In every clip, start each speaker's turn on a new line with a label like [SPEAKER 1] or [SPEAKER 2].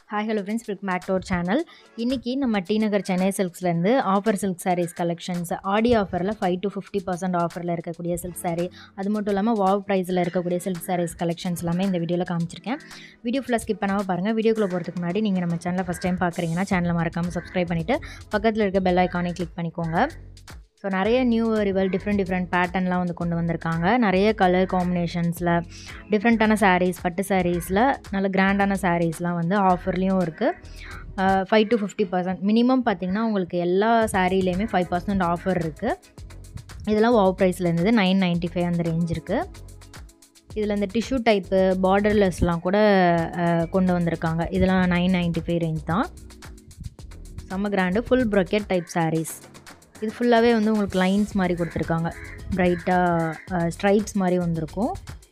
[SPEAKER 1] hi hello friends welcome back to our channel இன்றைக்கி நம்ம T Nagar Chennai சில்க்ஸ்லேருந்து offer silk sarees collections Aadi ஆஃபரில் five to fifty percent ஆஃபரில் இருக்கக்கூடிய சில்க் saree அது மட்டும் இல்லாமல் வாவ் ப்ரைஸில் இருக்கக்கூடிய சில்க் சாரீஸ் கலெக்ஷன்ஸ் எல்லாமே இந்த வீடியோவில் காமிச்சிருக்கேன் வீடியோ ஃபுல்லாக ஸ்கிப் பண்ணாமல் பாருங்கள் வீடியோக்குள்ளே போகிறதுக்கு முன்னாடி நீங்கள் நம்ம சேனலை ஃபஸ்ட் டைம் பார்க்குறீங்கன்னா சேனலை மறக்காமல் சப்ஸ்கிரைப் பண்ணிவிட்டு பக்கத்தில் இருக்க பெல் ஐக்கானை கிளிக் பண்ணிக்கோங்க ஸோ நிறைய நியூ ரிவல் டிஃப்ரெண்ட் டிஃப்ரெண்ட் பேட்டர்ன்லாம் வந்து கொண்டு வந்திருக்காங்க நிறைய கலர் காம்பினேஷன்ஸில் டிஃப்ரெண்ட்டான sarees பட்டு சாரீஸில் நல்ல கிராண்டான சாரீஸ்லாம் வந்து ஆஃபர்லேயும் இருக்குது five to fifty percent minimum பார்த்திங்கன்னா உங்களுக்கு எல்லா சாரீலேயுமே ஃபைவ் பர்சன்ட் ஆஃபர் இருக்குது இதெல்லாம் வாவ் ப்ரைஸில் இருந்தது நைன் நைன்ட்டி ஃபைவ் அந்த ரேஞ்ச் இருக்குது இதில் இந்த டிஷ்யூ டைப்பு பார்டர்லெஸ்லாம் கூட அஹ், கொண்டு வந்திருக்காங்க இதெல்லாம் நைன் நைன்ட்டி ஃபைவ் ரேஞ்ச் தான் செம்ம grand full brocade type sarees இது ஃபுல்லாகவே வந்து உங்களுக்கு லைன்ஸ் மாதிரி கொடுத்துருக்காங்க ப்ரைட்டாக ஸ்ட்ரைப்ஸ் மாதிரி வந்திருக்கும்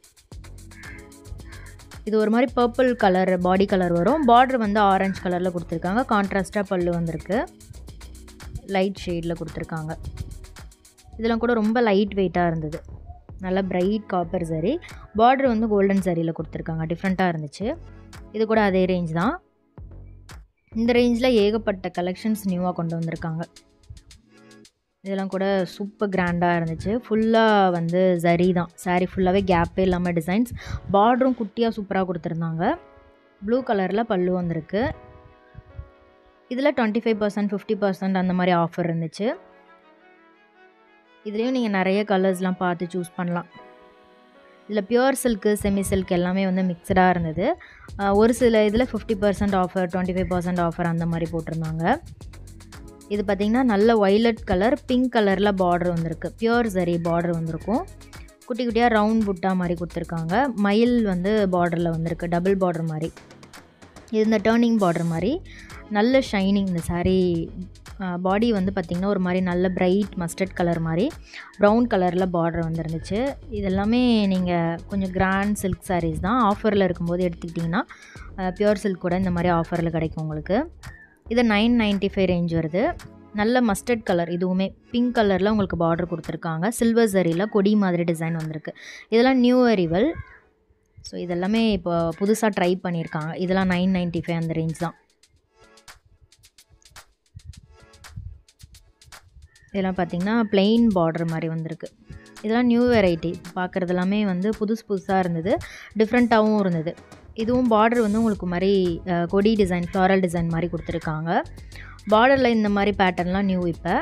[SPEAKER 1] இது ஒரு மாதிரி பர்பிள் கலர் பாடி கலர் வரும் பார்டர் வந்து ஆரஞ்சு கலரில் கொடுத்துருக்காங்க கான்ட்ராஸ்ட்டாக பல்லு வந்திருக்கு லைட் ஷேடில் கொடுத்துருக்காங்க இதெல்லாம் கூட ரொம்ப லைட் வெயிட்டாக இருந்தது நல்ல பிரைட் காப்பர் சரி பார்டர் வந்து கோல்டன் சரியில் கொடுத்துருக்காங்க டிஃப்ரெண்ட்டாக இருந்துச்சு இது கூட அதே ரேஞ்ச் தான் இந்த ரேஞ்சில் ஏகப்பட்ட கலெக்ஷன்ஸ் நியூவாக கொண்டு வந்திருக்காங்க இதெல்லாம் கூட சூப்பர் கிராண்டாக இருந்துச்சு ஃபுல்லாக வந்து ஜரி தான் saree ஃபுல்லாகவே கேப்பே இல்லாமல் டிசைன்ஸ் பார்டரும் குட்டியாக சூப்பராக கொடுத்துருந்தாங்க ப்ளூ கலரில் பல்லு வந்திருக்கு இதில் twenty five percent fifty percent அந்த மாதிரி ஆஃபர் இருந்துச்சு இதுலேயும் நீங்கள் நிறைய கலர்ஸ்லாம் பார்த்து சூஸ் பண்ணலாம் இதில் பியூர் சில்க்கு செமி சில்க் எல்லாமே வந்து மிக்சடாக இருந்தது ஆஹ் ஒரு சில இதில் fifty percent offer twenty five percent offer அந்த மாதிரி போட்டிருந்தாங்க இது பார்த்திங்கன்னா நல்ல ஒய்லட் கலர் பிங்க் கலரில் பார்டர் வந்திருக்கு பியூர் சரி பார்டர் வந்திருக்கும் குட்டி குட்டியாக ரவுண்ட் புட்டா மாதிரி கொடுத்துருக்காங்க மயில் வந்து பார்டரில் வந்திருக்கு டபுள் பார்டர் மாதிரி இது இந்த டேர்னிங் பார்டர் மாதிரி நல்ல ஷைனிங் இந்த saree பாடி வந்து பார்த்திங்கன்னா ஒரு மாதிரி நல்ல பிரைட் மஸ்டர்ட் கலர் மாதிரி ப்ரௌன் கலரில் பார்டர் வந்துருந்துச்சு இதெல்லாமே நீங்கள் கொஞ்சம் கிராண்ட் சில்க் sarees தான் ஆஃபரில் இருக்கும்போது எடுத்துக்கிட்டிங்கன்னா பியூர் சில்க் கூட இந்த மாதிரி ஆஃபரில் கிடைக்கும் உங்களுக்கு இது நைன் நைன்ட்டி ஃபைவ் ரேஞ்ச் வருது நல்ல மஸ்டர்ட் கலர் இதுவுமே பிங்க் கலரில் உங்களுக்கு பார்டர் கொடுத்துருக்காங்க சில்வர் சரியில் கொடி மாதிரி டிசைன் வந்திருக்கு இதெல்லாம் நியூ அரிவல் ஸோ இதெல்லாமே இப்போ புதுசாக ட்ரை பண்ணியிருக்காங்க இதெல்லாம் நைன் நைன்ட்டி ஃபைவ் அந்த ரேஞ்ச் தான் இதெல்லாம் பார்த்தீங்கன்னா plain பார்டர் மாதிரி வந்திருக்கு இதெல்லாம் நியூ வெரைட்டி பார்க்குறது எல்லாமே வந்து புதுசு புதுசாக இருந்தது டிஃப்ரெண்ட்டாகவும் இருந்தது இதுவும் பார்டர் வந்து உங்களுக்கு மாதிரி அஹ், கொடி டிசைன் ஃப்ளாரல் டிசைன் மாதிரி கொடுத்துருக்காங்க பார்டரில் இந்த மாதிரி பேட்டர்ன்லாம் நியூ இப்போ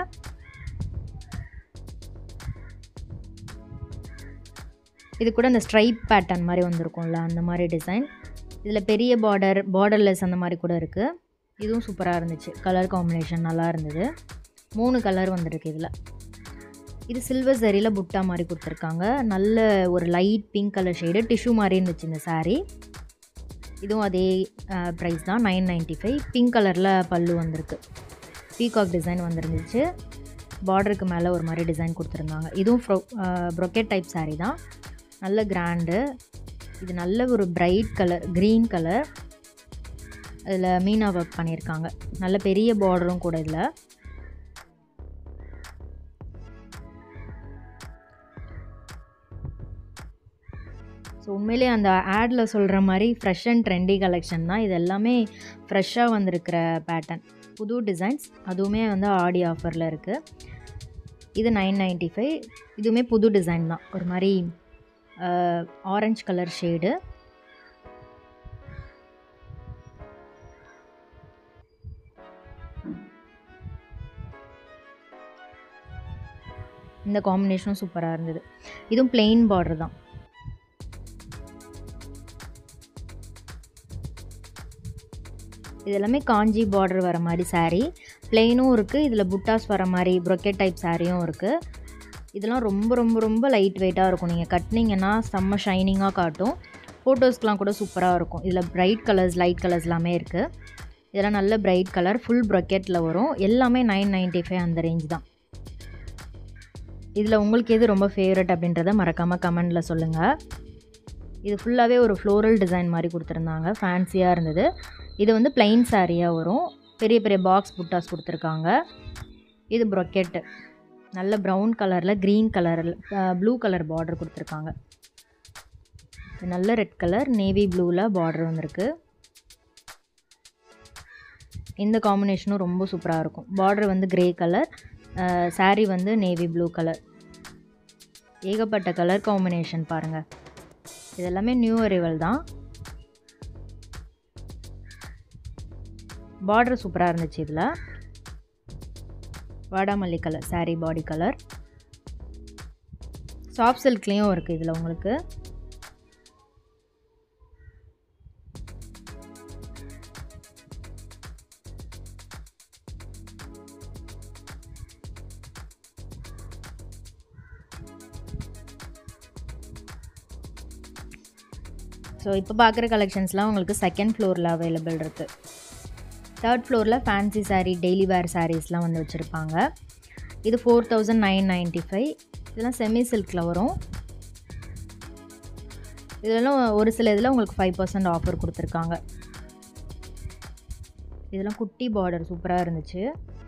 [SPEAKER 1] இது கூட இந்த ஸ்ட்ரைப் பேட்டர்ன் மாதிரி வந்திருக்கும்ல அந்த மாதிரி டிசைன் இதில் பெரிய பார்டர் பார்டர்லெஸ் அந்த மாதிரி கூட இருக்குது இதுவும் சூப்பராக இருந்துச்சு கலர் காம்பினேஷன் நல்லா இருந்தது மூணு கலர் வந்திருக்கு இதில் இது சில்வர் சரியில் புட்டா மாதிரி கொடுத்துருக்காங்க நல்ல ஒரு light pink colour shade tissue மாதிரி இருந்துச்சு இந்த saree இதுவும் அதே ப்ரைஸ் தான் நைன் நைன்ட்டி ஃபைவ் பிங்க் கலரில் பல்லு வந்திருக்கு பீகாக் டிசைன் வந்துருந்துச்சு பார்டருக்கு மேலே ஒரு மாதிரி டிசைன் கொடுத்துருந்தாங்க இதுவும் ஃப்ரோ ப்ரொக்கெட் டைப் saree தான் நல்ல கிராண்டு இது நல்ல ஒரு பிரைட் கலர் க்ரீன் கலர் இதில் மீனா ஒர்க் பண்ணியிருக்காங்க நல்ல பெரிய பார்டரும் கூட இதில் ஸோ உண்மையிலே அந்த ஆடில் சொல்கிற மாதிரி ஃப்ரெஷ் அண்ட் ட்ரெண்டி கலெக்ஷன் தான் இது எல்லாமே ஃப்ரெஷ்ஷாக வந்திருக்கிற பேட்டர்ன் புது டிசைன்ஸ் அதுவுமே வந்து ஆடி ஆஃபரில் இருக்குது இது நைன் நைன்ட்டி ஃபைவ் இதுவுமே புது டிசைன் தான் ஒரு மாதிரி ஆரஞ்சு கலர் ஷேடு இந்த காம்பினேஷனும் சூப்பராக இருந்தது இதுவும் plain பார்டர் தான் இது எல்லாமே காஞ்சி பார்டர் வர மாதிரி saree பிளெயினும் இருக்குது இதில் புட்டாஸ் வர மாதிரி ப்ரொக்கெட் டைப் சாரியும் இருக்குது இதெல்லாம் ரொம்ப ரொம்ப ரொம்ப லைட் வெயிட்டாக இருக்கும் நீங்கள் கட்டினீங்கன்னா செம்ம ஷைனிங்காக காட்டும் ஃபோட்டோஸ்க்கெலாம் கூட சூப்பராக இருக்கும் இதில் பிரைட் கலர்ஸ் லைட் கலர்ஸ் எல்லாமே இருக்குது இதெல்லாம் நல்ல பிரைட் கலர் ஃபுல் ப்ரொக்கெட்டில் வரும் எல்லாமே நைன் நைன்ட்டி ஃபைவ் அந்த ரேஞ்ச் தான் இதில் உங்களுக்கு எது ரொம்ப ஃபேவரட் அப்படின்றத மறக்காமல் கமெண்டில் சொல்லுங்கள் இது ஃபுல்லாகவே ஒரு ஃப்ளோரல் டிசைன் மாதிரி கொடுத்துருந்தாங்க ஃபேன்சியாக இருந்தது இது வந்து பிளைன் சாரியாக வரும் பெரிய பெரிய பாக்ஸ் புட்டாஸ் கொடுத்துருக்காங்க இது ப்ரொக்கெட்டு நல்ல ப்ரௌன் கலரில் க்ரீன் கலரில் ப்ளூ கலர் பார்டர் கொடுத்துருக்காங்க இது நல்ல ரெட் கலர் நேவி ப்ளூவில் பார்டர் வந்திருக்கு இந்த காம்பினேஷனும் ரொம்ப சூப்பராக இருக்கும் பார்டர் வந்து கிரே கலர் saree வந்து நேவி ப்ளூ கலர் ஏகப்பட்ட கலர் காம்பினேஷன் பாருங்கள் இது எல்லாமே நியூ அரைவல் தான் பார்டர் சூப்பராக இருந்துச்சு இதில் வாடாமல்லி colour saree body colour soft சில்க்லேயும் இருக்குது இதில் உங்களுக்கு ஸோ இப்போ பார்க்குற கலெக்ஷன்ஸ்லாம் உங்களுக்கு செகண்ட் ஃப்ளோரில் அவைலபிள் இருக்குது தேர்ட் ஃப்ளோரில் ஃபேன்சி saree டெய்லி வேர் சாரீஸ்லாம் வந்து வச்சுருப்பாங்க இது four thousand nine ninety five இதெல்லாம் செமி சில்கில் வரும் இதெல்லாம் ஒரு சில இதில் உங்களுக்கு ஃபைவ் பர்சன்ட் ஆஃபர் கொடுத்துருக்காங்க இதெல்லாம் குட்டி பார்டர் சூப்பராக இருந்துச்சு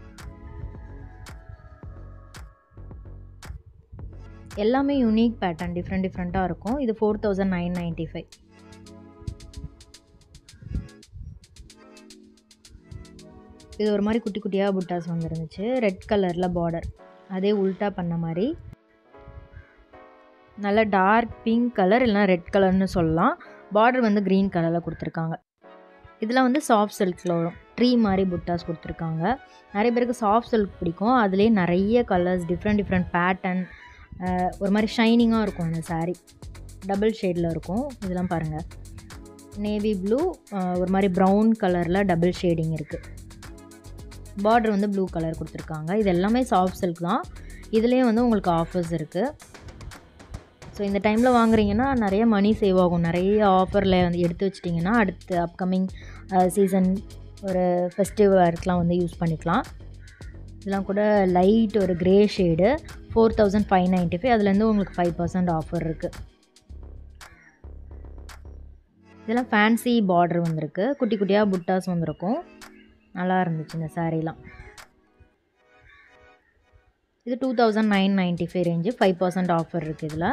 [SPEAKER 1] எல்லாமே யூனிக் பேட்டர்ன் டிஃப்ரெண்ட் டிஃப்ரெண்ட்டாக இருக்கும் இது four thousand nine ninety five இது ஒரு மாதிரி குட்டி குட்டியாக புட்டாஸ் வந்துருந்துச்சு ரெட் கலரில் பார்டர் அதே உல்ட்டா பண்ண மாதிரி நல்ல டார்க் பிங்க் கலர் இல்லைனா ரெட் கலர்னு சொல்லலாம் பார்டர் வந்து க்ரீன் கலரில் கொடுத்துருக்காங்க இதெல்லாம் வந்து சாஃப்ட் சில்கில் வரும் ட்ரீ மாதிரி புட்டாஸ் கொடுத்துருக்காங்க நிறைய பேருக்கு சாஃப்ட் சில்க் பிடிக்கும் அதுலேயே நிறைய கலர்ஸ் டிஃப்ரெண்ட் டிஃப்ரெண்ட் பேட்டர்ன் ஒரு மாதிரி ஷைனிங்காக இருக்கும் இந்த saree டபுள் ஷேடில் இருக்கும் இதெல்லாம் பாருங்கள் நேவி ப்ளூ ஒரு மாதிரி ப்ரௌன் கலரில் டபுள் ஷேடிங் இருக்குது பார்டர் வந்து ப்ளூ கலர் கொடுத்துருக்காங்க இது எல்லாமே சாஃப்ட் சில்க் தான் இதுலேயே வந்து உங்களுக்கு ஆஃபர்ஸ் இருக்குது ஸோ இந்த டைமில் வாங்குறீங்கன்னா நிறைய மணி சேவ் ஆகும் நிறைய ஆஃபரில் வந்து எடுத்து வச்சிட்டிங்கன்னா அடுத்து அப்கமிங் சீசன் ஒரு ஃபெஸ்டிவலுக்குலாம் வந்து யூஸ் பண்ணிக்கலாம் இதெல்லாம் கூட லைட் ஒரு grey shade four thousand five ninety five அதுலேருந்து உங்களுக்கு ஃபைவ் பர்சன்ட் ஆஃபர் இருக்குது இதெல்லாம் ஃபேன்சி பார்டர் வந்திருக்கு குட்டி குட்டியாக புட்டாஸ் வந்திருக்கும் நல்லா இருந்துச்சு இந்த சாரீலாம் இது two thousand nine ninety five range five percent offer இருக்குது இதில்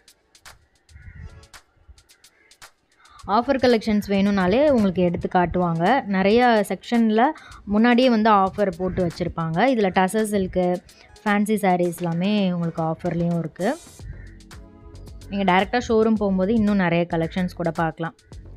[SPEAKER 1] ஆஃபர் கலெக்ஷன்ஸ் வேணும்னாலே உங்களுக்கு எடுத்து காட்டுவாங்க நிறைய செக்ஷனில் முன்னாடியே வந்து ஆஃபர் போட்டு வச்சுருப்பாங்க இதில் டசர் சில்க்கு ஃபேன்சி சாரீஸ் எல்லாமே உங்களுக்கு ஆஃபர்லேயும் இருக்குது நீங்கள் டேரெக்டாக ஷோரூம் போகும்போது இன்னும் நிறைய கலெக்ஷன்ஸ் கூட பார்க்கலாம்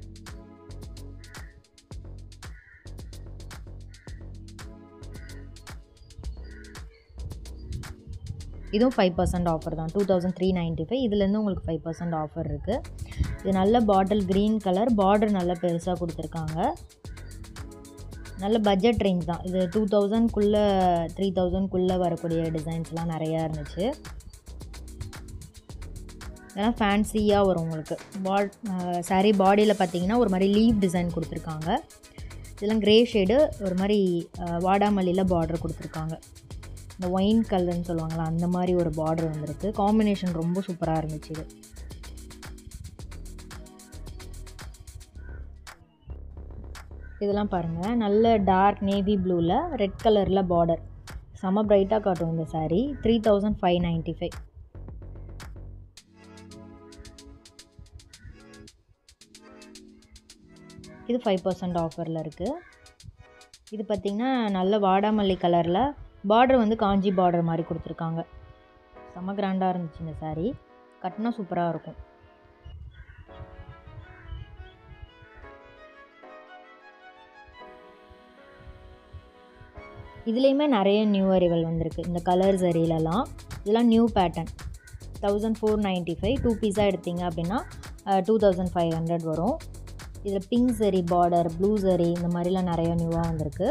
[SPEAKER 1] இதுவும் ஃபைவ் பர்சன்ட் ஆஃபர் தான் two thousand three ninety five இதுலேருந்து உங்களுக்கு ஃபைவ் பர்சன்ட் ஆஃபர் இருக்குது இது நல்ல பாட்டில் க்ரீன் கலர் பார்டர் நல்ல பெருசாக கொடுத்துருக்காங்க நல்ல பட்ஜெட் ரேஞ்ச் தான் இது டூ தௌசண்ட்குள்ளே த்ரீ தௌசண்ட்குள்ளே வரக்கூடிய டிசைன்ஸ்லாம் நிறையா இருந்துச்சு இதெல்லாம் ஃபேன்சியாக வரும் உங்களுக்கு பாட் சாரீ பாடியில் பார்த்தீங்கன்னா ஒரு மாதிரி லீவ் டிசைன் கொடுத்துருக்காங்க இதெல்லாம் க்ரே ஷேடு ஒரு மாதிரி வாடாமல்லியில் பார்டர் கொடுத்துருக்காங்க இந்த ஒயின் கலர்னு சொல்லுவாங்களா அந்த மாதிரி ஒரு பார்டர் வந்திருக்கு காம்பினேஷன் ரொம்ப சூப்பராக இருந்துச்சு இது இதெல்லாம் பாருங்கள் நல்ல டார்க் நேவி ப்ளூவில் ரெட் கலரில் பார்டர் செம பிரைட்டாக காட்டும் இந்த saree three thousand five ninety five இது ஃபைவ் பர்சன்ட் ஆஃபரில் இருக்குது இது பார்த்திங்கன்னா நல்ல வாடாமல்லி கலரில் பார்டர் வந்து காஞ்சி பார்டர் மாதிரி கொடுத்துருக்காங்க செம்ம கிராண்டாக இருந்துச்சு இந்த சாரீ கட்டினா சூப்பராக இருக்கும் இதுலேயுமே நிறைய நியூ அரிகள் வந்திருக்கு இந்த கலர் சரியிலலாம் இதெல்லாம் new pattern thousand four ninety five two பீஸாக எடுத்தீங்க அப்படின்னா டூ தௌசண்ட் ஃபைவ் ஹண்ட்ரட் வரும் இதில் பிங்க் சரி பார்டர் ப்ளூ சரி இந்த மாதிரிலாம் நிறைய நியூவாக வந்திருக்கு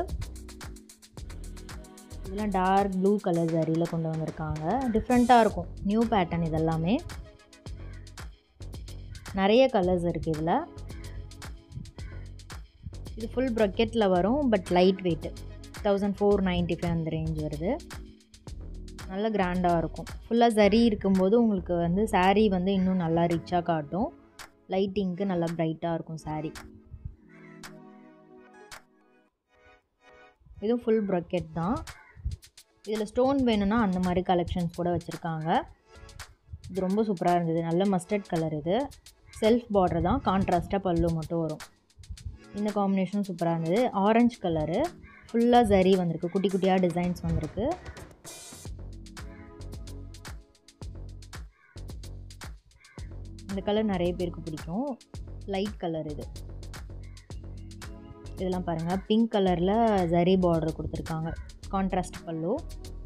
[SPEAKER 1] இதெல்லாம் டார்க் ப்ளூ கலர் சரியில் கொண்டு வந்திருக்காங்க டிஃப்ரெண்ட்டாக இருக்கும் நியூ பேட்டர்ன் இதெல்லாமே நிறைய கலர்ஸ் இருக்குது இதில் இது ஃபுல் ப்ரொக்கெட்டில் வரும் but light weight thousand four ninety five அந்த ரேஞ்ச் வருது நல்ல கிராண்டாக இருக்கும் ஃபுல்லாக சரி இருக்கும்போது உங்களுக்கு வந்து saree வந்து இன்னும் நல்லா ரிச்சாக காட்டும் லைட்டிங்க்கு நல்லா பிரைட்டாக இருக்கும் saree இதுவும் ஃபுல் ப்ரொக்கெட் தான் இதில் ஸ்டோன் வேணும்னா அந்த மாதிரி கலெக்ஷன்ஸ் கூட வச்சுருக்காங்க இது ரொம்ப சூப்பராக இருந்தது நல்ல மஸ்டர்ட் கலர் இது செல்ஃப் பார்டர் தான் கான்ட்ராஸ்ட்டாக பல்லு மட்டும் வரும் இந்த காம்பினேஷனும் சூப்பராக இருந்தது ஆரஞ்சு கலரு ஃபுல்லாக ஜரி வந்திருக்கு குட்டி குட்டியாக டிசைன்ஸ் வந்திருக்கு இந்த கலர் நிறைய பேருக்கு பிடிக்கும் லைட் கலர் இது இதெல்லாம் பாருங்கள் பிங்க் கலரில் ஜரி பார்டர் கொடுத்துருக்காங்க கான்ட்ராஸ்ட் பல்லு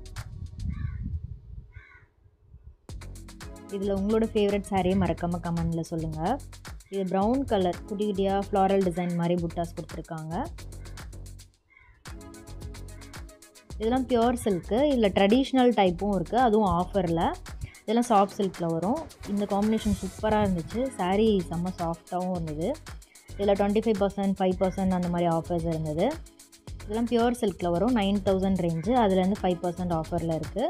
[SPEAKER 1] இதில் உங்களோட ஃபேவரட் சாரியை மறக்காமல் கமெண்டில் சொல்லுங்கள் இது ப்ரௌன் கலர் குட்டி குட்டியாக ஃப்ளாரல் டிசைன் மாதிரி புட்டாஸ் கொடுத்துருக்காங்க இதெல்லாம் பியோர் சில்க்கு இதில் ட்ரெடிஷ்னல் டைப்பும் இருக்குது அதுவும் ஆஃபரில் இதெல்லாம் சாஃப்ட் சில்கில் வரும் இந்த காம்பினேஷன் சூப்பராக இருந்துச்சு சாரீ செம்ம சாஃப்டாகவும் இருந்தது இதில் twenty five percent five percent அந்த மாதிரி ஆஃபர்ஸ் இருந்தது இதெல்லாம் பியோர் சில்கில் வரும் நைன் தௌசண்ட் ரேஞ்சு அதுலேருந்து ஃபைவ் பர்சன்ட் ஆஃபரில் இருக்குது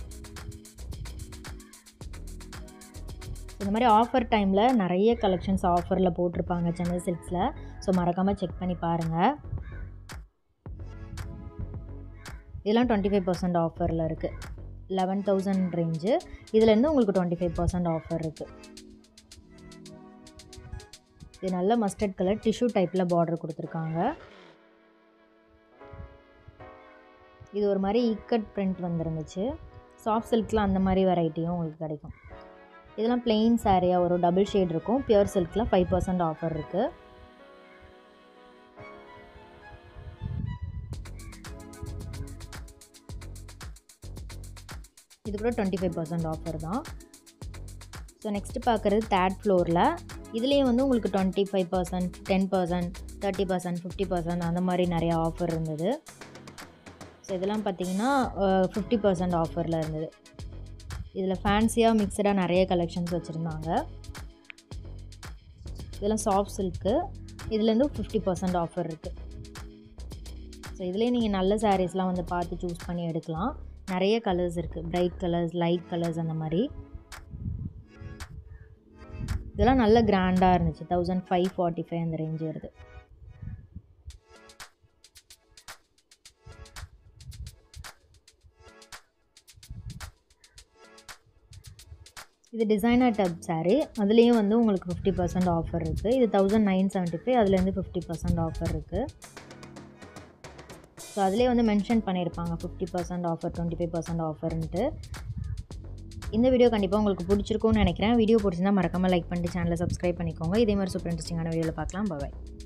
[SPEAKER 1] இந்த மாதிரி ஆஃபர் டைமில் நிறைய கலெக்ஷன்ஸ் ஆஃபரில் போட்டிருப்பாங்க சென்னை சில்க்ஸில் ஸோ மறக்காமல் செக் பண்ணி பாருங்கள் இதெல்லாம் டுவெண்ட்டி ஃபைவ் பர்சன்ட் ஆஃபரில் இருக்குது லெவன் தௌசண்ட் ரேஞ்சு இதுலேருந்து உங்களுக்கு டுவெண்ட்டி ஃபைவ் பர்சன்ட் ஆஃபர் இருக்குது இது நல்ல மஸ்டர்ட் கலர் டிஷ்யூ டைப்பில் பார்டர் கொடுத்துருக்காங்க இது ஒரு மாதிரி ஈக்கட் பிரிண்ட் வந்துருந்துச்சு சாஃப்ட் சில்கில் அந்த மாதிரி வெரைட்டியும் உங்களுக்கு கிடைக்கும் இதெல்லாம் பிளெயின் சாரியாக ஒரு டபுள் ஷேட் இருக்கும் பியூர் சில்கில் ஃபைவ் பர்சன்ட் ஆஃபர் இருக்குது இது கூட டுவெண்ட்டி ஃபைவ் பர்சன்ட் ஆஃபர் தான் ஸோ நெக்ஸ்ட்டு பார்க்குறது தேர்ட் ஃப்ளோரில் இதுலேயும் வந்து உங்களுக்கு twenty five percent ten percent thirty percent fifty percent அந்த மாதிரி நிறையா ஆஃபர் இருந்தது ஸோ இதெல்லாம் பார்த்தீங்கன்னா ஃபிஃப்டி பர்சன்ட் ஆஃபரில் இருந்தது இதில் ஃபேன்சியாக மிக்சடாக நிறைய கலெக்ஷன்ஸ் வச்சுருந்தாங்க இதெல்லாம் சாஃப்ட் சில்க்கு இதுலேருந்து ஃபிஃப்டி பர்சன்ட் ஆஃபர் இருக்குது ஸோ இதுலேயே நீங்கள் நல்ல சாரீஸ்லாம் வந்து பார்த்து சூஸ் பண்ணி எடுக்கலாம் நிறைய கலர்ஸ் இருக்குது பிரைட் கலர்ஸ் லைட் கலர்ஸ் அந்த மாதிரி இதெல்லாம் நல்ல கிராண்டாக இருந்துச்சு தௌசண்ட் ஃபைவ் ஃபார்ட்டி ஃபைவ் அந்த ரேஞ்சு வருது இது டிசைனர் டப் சாரீ அதுலேயும் வந்து உங்களுக்கு ஃபிஃப்டி பர்சன்ட் ஆஃபர் இருக்குது இது தௌசண்ட் நைன் செவன்ட்டி ஃபைவ் அதுலேருந்து ஃபிஃப்டி பர்சன்ட் ஆஃபர் இருக்குது ஸோ அதிலே வந்து மென்ஷன் பண்ணியிருப்பாங்க fifty percent offer twenty five percent ஆஃபர்ன்ட்டு இந்த வீடியோ கண்டிப்பாக உங்களுக்கு பிடிச்சிருக்கும்னு நினைக்கிறேன் வீடியோ பிடிச்சிருந்தா மறக்காமல் லைக் பண்ணிட்டு சேனலை சப்ஸ்கிரைப் பண்ணிக்கோங்க இதே மாதிரி சூப்பர் இன்ட்ரெஸ்டிங்கான வீடியோவில் பார்க்கலாம் பாய்